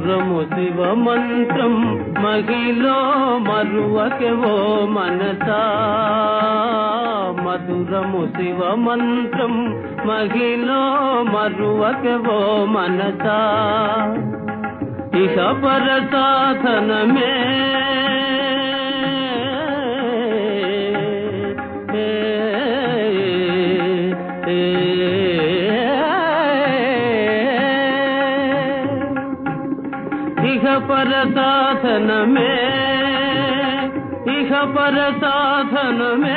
మధురము శివ మంత్రం మహిలో మరువకెవో మనసా మధురము శివ మంత్రం మహిలో మరువకెవో మనసా ఇహ పర సాధనమే ఇహ పర సాధనమే ఇహ పర సాధనమే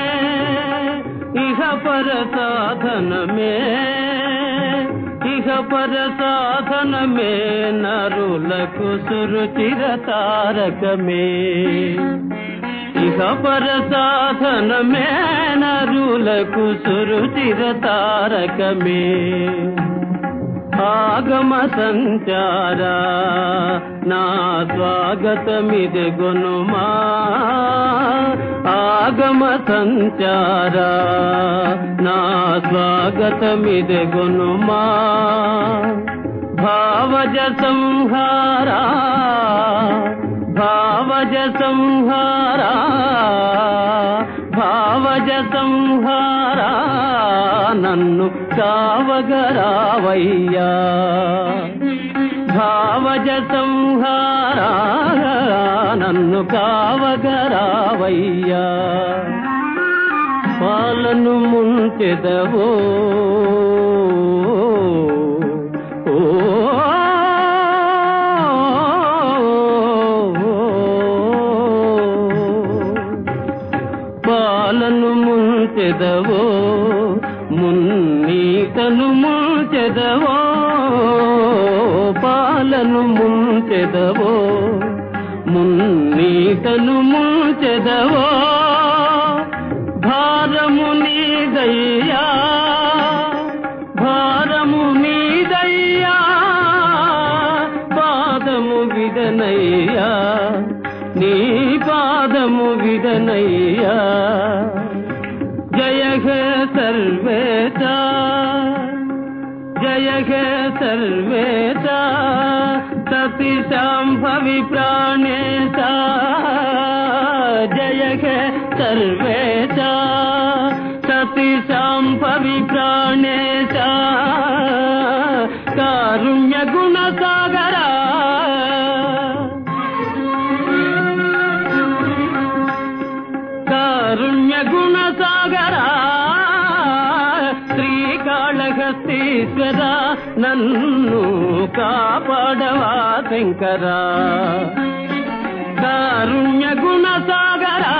ఇహ పర సాధనమే ఇహ పర సాధనమే నరులకు సురుచిర తారకమే ఇహ పర సాధనమే నరులకు సురుచిర తారకమే ఆగమ సంచారా నా స్వాగతమిది గునుమా ఆగమ సంచారా నా స్వాగతమిది గునుమా భావజ సంహారా భావజ సంహారా భావజ సంహారా నన్ను కావగరావయ్యా భావజ సంహారా నన్ను కావగరావయ్యా పాలను ముంచెదవో ఓ పాలను ముంచెదవో మున్నీతను ముంచెదవో పాలను ముంచెదవో మున్నీతను ముంచెదవో భారము నీదయ్యా భారము నీదయ్యా పాదము విదనయ్యా నీ పాదము విదనయ్యా జయ హే సర్వేత జయ హే సర్వేత సతి శాంభవి ప్రాణేత జయ హే సర్వేత సతి శాంభవి ప్రాణేత కారుణ్య గుణ సాగరా కారుణ్య గుణ సాగరా శ్రీకాళహస్తీశ్వర నన్ను కాపాడవా శంకరా కారుణ్య గుణ సాగరా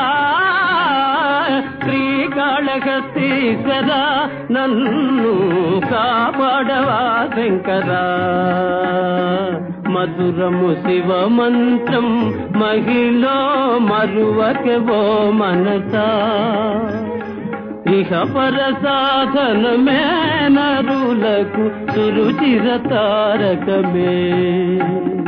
శ్రీకాళహస్తీశ్వర నన్ను కాపాడవా శంకరా మధురము శివ మంత్రం మహిళ మరువకెవో మనసా ఇహ పర సాధనమే నరులకు సురుచిర తారకమే